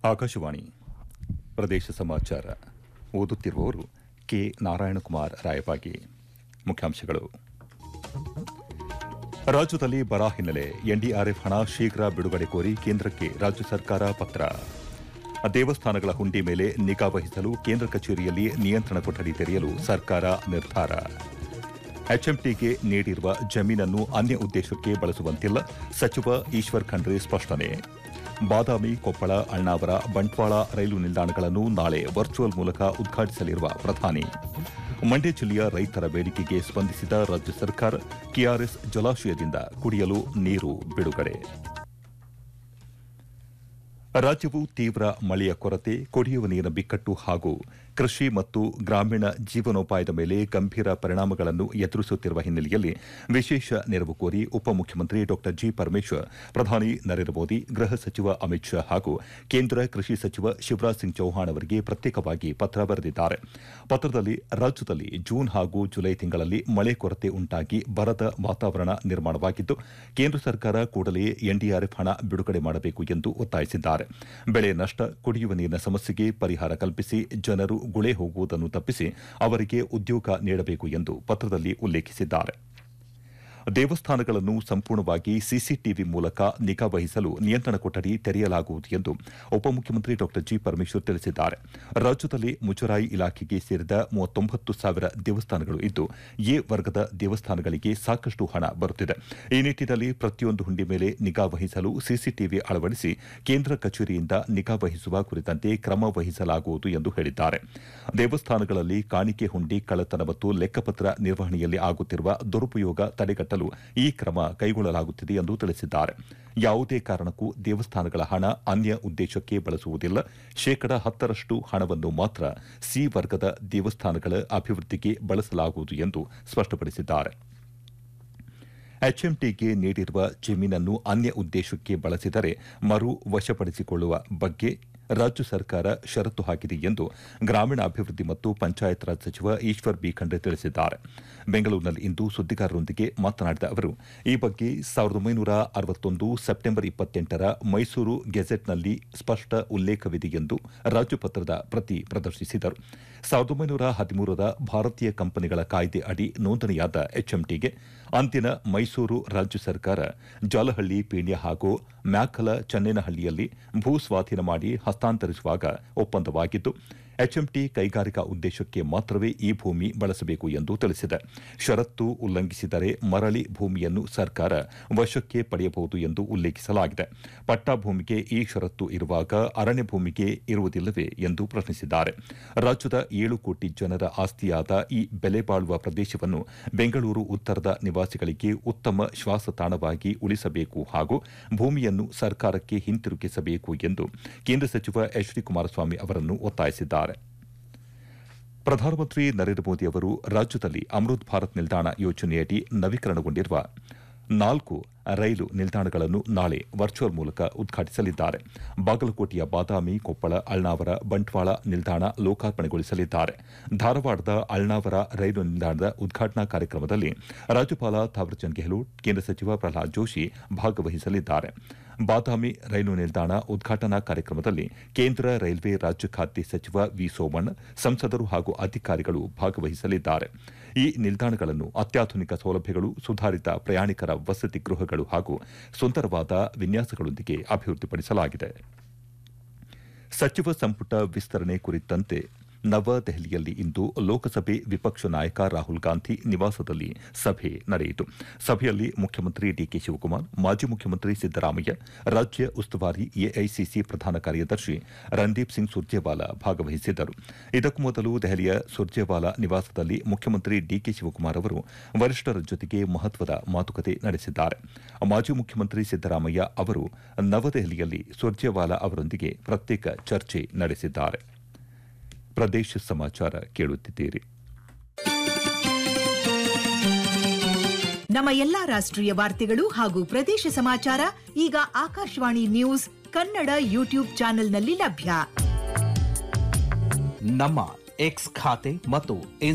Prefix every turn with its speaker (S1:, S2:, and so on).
S1: ಆಕಾಶವಾಣಿ ಪ್ರದೇಶ ಸಮಾಚಾರ ಓದುತ್ತಿರುವವರು ಕೆ ನಾರಾಯಣಕುಮಾರ್ ರಾಯಬಾಗಿ ಮುಖ್ಯಾಂಶಗಳು ರಾಜ್ಯದಲ್ಲಿ ಬರ ಹಿನ್ನೆಲೆ ಎನ್ಡಿಆರ್ಎಫ್ ಹಣ ಶೀಘ್ರ ಬಿಡುಗಡೆ ಕೋರಿ ಕೇಂದ್ರಕ್ಕೆ ರಾಜ್ಯ ಸರ್ಕಾರ ಪತ್ರ ದೇವಸ್ಥಾನಗಳ ಹುಂಡಿ ಮೇಲೆ ನಿಗಾ ವಹಿಸಲು ಕೇಂದ್ರ ಕಚೇರಿಯಲ್ಲಿ ನಿಯಂತ್ರಣ ಕೊಠಡಿ ತೆರೆಯಲು ಸರ್ಕಾರ ನಿರ್ಧಾರ ಎಚ್ಎಂಟಿಗೆ ನೀಡಿರುವ ಜಮೀನನ್ನು ಅನ್ಯ ಉದ್ದೇಶಕ್ಕೆ ಬಳಸುವಂತಿಲ್ಲ ಸಚಿವ ಈಶ್ವರ್ ಖಂಡ್ರೆ ಸ್ಪಷ್ಟನೆ ಬಾದಾಮಿ ಕೊಪ್ಪಳ ಅಳ್ನಾವರ ಬಂಟ್ವಾಳ ರೈಲು ನಿಲ್ದಾಣಗಳನ್ನು ನಾಳೆ ವರ್ಚುವಲ್ ಮೂಲಕ ಉದ್ಘಾಟಿಸಲಿರುವ ಪ್ರಧಾನಿ ಮಂಡ್ಯ ಜಿಲ್ಲೆಯ ರೈತರ ಬೇಡಿಕೆಗೆ ಸ್ಪಂದಿಸಿದ ರಾಜ್ಯ ಸರ್ಕಾರ ಕೆಆರ್ಎಸ್ ಜಲಾಶಯದಿಂದ ಕುಡಿಯಲು ನೀರು ಬಿಡುಗಡೆ ರಾಜ್ಯವು ತೀವ್ರ ಮಳೆಯ ಕೊರತೆ ಕುಡಿಯುವ ನೀರಿನ ಬಿಕ್ಕಟ್ಟು ಹಾಗೂ ಕೃಷಿ ಮತ್ತು ಗ್ರಾಮೀಣ ಜೀವನೋಪಾಯದ ಮೇಲೆ ಗಂಭೀರ ಪರಿಣಾಮಗಳನ್ನು ಎದುರಿಸುತ್ತಿರುವ ಹಿನ್ನೆಲೆಯಲ್ಲಿ ವಿಶೇಷ ನೆರವು ಕೋರಿ ಉಪಮುಖ್ಯಮಂತ್ರಿ ಡಾ ಜಿ ಪರಮೇಶ್ವರ್ ಪ್ರಧಾನಿ ನರೇಂದ್ರ ಮೋದಿ ಗೃಹ ಸಚಿವ ಅಮಿತ್ ಶಾ ಹಾಗೂ ಕೇಂದ್ರ ಕೃಷಿ ಸಚಿವ ಶಿವರಾಜ್ ಸಿಂಗ್ ಚೌಹಾಣ್ ಅವರಿಗೆ ಪ್ರತ್ಯೇಕವಾಗಿ ಪತ್ರ ಬರೆದಿದ್ದಾರೆ ಪತ್ರದಲ್ಲಿ ರಾಜ್ಯದಲ್ಲಿ ಜೂನ್ ಹಾಗೂ ಜುಲೈ ತಿಂಗಳಲ್ಲಿ ಮಳೆ ಕೊರತೆ ಉಂಟಾಗಿ ಬರದ ವಾತಾವರಣ ನಿರ್ಮಾಣವಾಗಿದ್ದು ಕೇಂದ್ರ ಸರ್ಕಾರ ಕೂಡಲೇ ಎನ್ಡಿಆರ್ಎಫ್ ಹಣ ಬಿಡುಗಡೆ ಮಾಡಬೇಕು ಎಂದು ಒತ್ತಾಯಿಸಿದ್ದಾರೆ ಬೆಳೆ ನಷ್ಟ ಕುಡಿಯುವ ನೀರಿನ ಸಮಸ್ಯೆಗೆ ಪರಿಹಾರ ಕಲ್ಪಿಸಿ ಜನರು ಗುಳೆ ಹೋಗುವುದನ್ನು ತಪ್ಪಿಸಿ ಅವರಿಗೆ ಉದ್ಯೋಗ ನೀಡಬೇಕು ಎಂದು ಪತ್ರದಲ್ಲಿ ಉಲ್ಲೇಖಿಸಿದ್ದಾರೆ ದೇವಸ್ಥಾನಗಳನ್ನು ಸಂಪೂರ್ಣವಾಗಿ ಸಿಸಿಟಿವಿ ಮೂಲಕ ನಿಗಾ ವಹಿಸಲು ನಿಯಂತ್ರಣ ಕೊಠಡಿ ತೆರೆಯಲಾಗುವುದು ಎಂದು ಉಪಮುಖ್ಯಮಂತ್ರಿ ಡಾ ಜಿ ಪರಮೇಶ್ವರ್ ತಿಳಿಸಿದ್ದಾರೆ ರಾಜ್ಯದಲ್ಲಿ ಮುಜರಾಯಿ ಇಲಾಖೆಗೆ ಸೇರಿದ ಮೂವತ್ತೊಂಬತ್ತು ಸಾವಿರ ದೇವಸ್ಥಾನಗಳು ಇದ್ದು ಎ ವರ್ಗದ ದೇವಸ್ಥಾನಗಳಿಗೆ ಸಾಕಷ್ಟು ಹಣ ಬರುತ್ತಿದೆ ಈ ನಿಟ್ಟಿನಲ್ಲಿ ಪ್ರತಿಯೊಂದು ಹುಂಡಿ ಮೇಲೆ ನಿಗಾ ವಹಿಸಲು ಸಿಸಿಟಿವಿ ಅಳವಡಿಸಿ ಕೇಂದ್ರ ಕಚೇರಿಯಿಂದ ನಿಗಾ ವಹಿಸುವ ಕುರಿತಂತೆ ಕ್ರಮ ವಹಿಸಲಾಗುವುದು ಎಂದು ಹೇಳಿದ್ದಾರೆ ದೇವಸ್ಥಾನಗಳಲ್ಲಿ ಕಾಣಿಕೆ ಹುಂಡಿ ಕಳ್ಳತನ ಮತ್ತು ಲೆಕ್ಕಪತ್ರ ನಿರ್ವಹಣೆಯಲ್ಲಿ ಆಗುತ್ತಿರುವ ದುರುಪಯೋಗ ತಡೆಗಟ್ಟಲು ಈ ಕ್ರಮ ಕೈಗೊಳ್ಳಲಾಗುತ್ತಿದೆ ಎಂದು ತಿಳಿಸಿದ್ದಾರೆ ಯಾವುದೇ ಕಾರಣಕ್ಕೂ ದೇವಸ್ಥಾನಗಳ ಹಣ ಅನ್ಯ ಉದ್ದೇಶಕ್ಕೆ ಬಳಸುವುದಿಲ್ಲ ಶೇಕಡ ಹತ್ತರಷ್ಟು ಹಣವನ್ನು ಮಾತ್ರ ಸಿ ವರ್ಗದ ದೇವಸ್ಥಾನಗಳ ಅಭಿವೃದ್ಧಿಗೆ ಬಳಸಲಾಗುವುದು ಎಂದು ಸ್ಪಷ್ಟಪಡಿಸಿದ್ದಾರೆ ಎಚ್ಎಂಟಿಗೆ ನೀಡಿರುವ ಜಮೀನನ್ನು ಅನ್ಯ ಉದ್ದೇಶಕ್ಕೆ ಬಳಸಿದರೆ ಮರು ವಶಪಡಿಸಿಕೊಳ್ಳುವ ಬಗ್ಗೆ ರಾಜ್ಯ ಸರ್ಕಾರ ಷರತ್ತು ಹಾಕಿದೆ ಎಂದು ಗ್ರಾಮೀಣಾಭಿವೃದ್ಧಿ ಮತ್ತು ಪಂಚಾಯತ್ ರಾಜ್ ಸಚಿವ ಈಶ್ವರ್ ಬಿ ಖಂಡ್ರೆ ತಿಳಿಸಿದ್ದಾರೆ ಬೆಂಗಳೂರಿನಲ್ಲಿಂದು ಸುದ್ದಿಗಾರರೊಂದಿಗೆ ಮಾತನಾಡಿದ ಅವರು ಈ ಬಗ್ಗೆ ಸಾವಿರದ ಒಂಬೈನೂರ ಅರವತ್ತೊಂದು ಸೆಪ್ಟೆಂಬರ್ ಇಪ್ಪತ್ತೆಂಟರ ಮೈಸೂರು ಗೆಜೆಟ್ನಲ್ಲಿ ಸ್ಪಷ್ಟ ಉಲ್ಲೇಖವಿದೆ ಎಂದು ರಾಜ್ಯಪತ್ರದ ಪ್ರತಿ ಪ್ರದರ್ಶಿಸಿದರು ಸಾವಿರದ ಒಂಬೈನೂರ ಹದಿಮೂರರ ಭಾರತೀಯ ಕಂಪನಿಗಳ ಕಾಯ್ದೆ ಅಡಿ ನೋಂದಣಿಯಾದ ಎಚ್ಎಂಟಿಗೆ ಅಂದಿನ ಮೈಸೂರು ರಾಜ್ಯ ಸರ್ಕಾರ ಜಾಲಹಳ್ಳಿ ಪೀಣ್ಯ ಹಾಗೂ ಮ್ಯಾಕಲ ಚನ್ನೇನಹಳ್ಳಿಯಲ್ಲಿ ಭೂ ಸ್ವಾಧೀನ ಮಾಡಿ ಹಸ್ತಾಂತರಿಸುವಾಗ ಒಪ್ಪಂದವಾಗಿದ್ದು ಎಚ್ಎಂಟಿ ಕೈಗಾರಿಕಾ ಉದ್ದೇಶಕ್ಕೆ ಮಾತ್ರವೇ ಈ ಭೂಮಿ ಬಳಸಬೇಕು ಎಂದು ತಿಳಿಸಿದೆ ಷರತ್ತು ಉಲ್ಲಂಘಿಸಿದರೆ ಮರಳಿ ಭೂಮಿಯನ್ನು ಸರ್ಕಾರ ವಶಕ್ಕೆ ಪಡೆಯಬಹುದು ಎಂದು ಉಲ್ಲೇಖಿಸಲಾಗಿದೆ ಪಟ್ಟಾ ಭೂಮಿಗೆ ಈ ಷರತ್ತು ಇರುವಾಗ ಅರಣ್ಯ ಭೂಮಿಗೆ ಇರುವುದಿಲ್ಲವೇ ಎಂದು ಪ್ರಶ್ನಿಸಿದ್ದಾರೆ ರಾಜ್ಯದ ಏಳು ಕೋಟಿ ಜನರ ಆಸ್ತಿಯಾದ ಈ ಬೆಲೆ ಬಾಳುವ ಪ್ರದೇಶವನ್ನು ಬೆಂಗಳೂರು ಉತ್ತರದ ನಿವಾಸಿಗಳಿಗೆ ಉತ್ತಮ ಶ್ವಾಸತಾಣವಾಗಿ ಉಳಿಸಬೇಕು ಹಾಗೂ ಭೂಮಿಯನ್ನು ಸರ್ಕಾರಕ್ಕೆ ಹಿಂತಿರುಗಿಸಬೇಕು ಎಂದು ಕೇಂದ್ರ ಸಚಿವ ಎಚ್ ಡಿ ಕುಮಾರಸ್ವಾಮಿ ಅವರನ್ನು ಒತ್ತಾಯಿಸಿದ್ದಾರೆ ಪ್ರಧಾನಮಂತ್ರಿ ನರೇಂದ್ರ ಮೋದಿ ಅವರು ರಾಜ್ಯದಲ್ಲಿ ಅಮೃತ್ ಭಾರತ್ ನಿಲ್ದಾಣ ಯೋಜನೆಯಡಿ ನವೀಕರಣಗೊಂಡಿರುವ ನಾಲ್ಕು ರೈಲು ನಿಲ್ದಾಣಗಳನ್ನು ನಾಳೆ ವರ್ಚುವಲ್ ಮೂಲಕ ಉದ್ಘಾಟಿಸಲಿದ್ದಾರೆ ಬಾಗಲಕೋಟೆಯ ಬಾದಾಮಿ ಕೊಪ್ಪಳ ಅಳ್ನಾವರ ಬಂಟ್ವಾಳ ನಿಲ್ದಾಣ ಲೋಕಾರ್ಪಣೆಗೊಳಿಸಲಿದ್ದಾರೆ ಧಾರವಾಡದ ಅಳ್ನಾವರ ರೈಲು ನಿಲ್ದಾಣದ ಉದ್ಘಾಟನಾ ಕಾರ್ಯಕ್ರಮದಲ್ಲಿ ರಾಜ್ಯಪಾಲ ಥಾವರ್ಚಂದ್ ಗೆಹ್ಲೋಟ್ ಕೇಂದ್ರ ಸಚಿವ ಪ್ರಹ್ಲಾದ್ ಜೋಶಿ ಭಾಗವಹಿಸಲಿದ್ದಾರೆ ಬಾದಾಮಿ ರೈಲು ನಿಲ್ದಾಣ ಉದ್ಘಾಟನಾ ಕಾರ್ಯಕ್ರಮದಲ್ಲಿ ಕೇಂದ್ರ ರೈಲ್ವೆ ರಾಜ್ಯ ಖಾತೆ ಸಚಿವ ವಿ ಸೋಮಣ್ಣ ಸಂಸದರು ಹಾಗೂ ಅಧಿಕಾರಿಗಳು ಭಾಗವಹಿಸಲಿದ್ದಾರೆ ಈ ನಿಲ್ದಾಣಗಳನ್ನು ಅತ್ಯಾಧುನಿಕ ಸೌಲಭ್ಯಗಳು ಸುಧಾರಿತ ಪ್ರಯಾಣಿಕರ ವಸತಿ ಗೃಹಗಳು ಹಾಗೂ ಸುಂದರವಾದ ವಿನ್ಯಾಸಗಳೊಂದಿಗೆ ಅಭಿವೃದ್ಧಿಪಡಿಸಲಾಗಿದೆ ಸಚಿವ ಸಂಪುಟ ವಿಸ್ತರಣೆ ಕುರಿತಂತೆ ನವದೆಹಲಿಯಲ್ಲಿ ಇಂದು ಲೋಕಸಭೆ ವಿಪಕ್ಷ ನಾಯಕ ರಾಹುಲ್ ಗಾಂಧಿ ನಿವಾಸದಲ್ಲಿ ಸಭೆ ನಡೆಯಿತು ಸಭೆಯಲ್ಲಿ ಮುಖ್ಯಮಂತ್ರಿ ಡಿಕೆ ಶಿವಕುಮಾರ್ ಮಾಜಿ ಮುಖ್ಯಮಂತ್ರಿ ಸಿದ್ದರಾಮಯ್ಯ ರಾಜ್ಯ ಉಸ್ತುವಾರಿ ಎಐಸಿಸಿ ಪ್ರಧಾನ ಕಾರ್ಯದರ್ಶಿ ರಣದೀಪ್ ಸಿಂಗ್ ಸುರ್ಜೇವಾಲಾ ಭಾಗವಹಿಸಿದ್ದರು ಇದಕ್ಕೂ ಮೊದಲು ದೆಹಲಿಯ ಸುರ್ಜೇವಾಲಾ ನಿವಾಸದಲ್ಲಿ ಮುಖ್ಯಮಂತ್ರಿ ಡಿಕೆ ಶಿವಕುಮಾರ್ ಅವರು ವರಿಷ್ಠರ ಜೊತೆಗೆ ಮಹತ್ವದ ಮಾತುಕತೆ ನಡೆಸಿದ್ದಾರೆ ಮಾಜಿ ಮುಖ್ಯಮಂತ್ರಿ ಸಿದ್ದರಾಮಯ್ಯ ಅವರು ನವದೆಹಲಿಯಲ್ಲಿ ಸುರ್ಜೇವಾಲಾ ಅವರೊಂದಿಗೆ ಪ್ರತ್ಯೇಕ ಚರ್ಚೆ ನಡೆಸಿದ್ದಾರೆ ಪ್ರದೇಶ ಸಮಾಚಾರ ಕೇಳುತ್ತಿದ್ದೀರಿ
S2: ನಮ್ಮ ಎಲ್ಲಾ ರಾಷ್ಟ್ರೀಯ ವಾರ್ತೆಗಳು ಹಾಗೂ ಪ್ರದೇಶ ಸಮಾಚಾರ ಈಗ ಆಕಾಶವಾಣಿ ನ್ಯೂಸ್ ಕನ್ನಡ ಯೂಟ್ಯೂಬ್ ಚಾನೆಲ್ನಲ್ಲಿ ಲಭ್ಯ
S3: ನಮ್ಮ ಎಕ್ಸ್ ಖಾತೆ ಮತ್ತು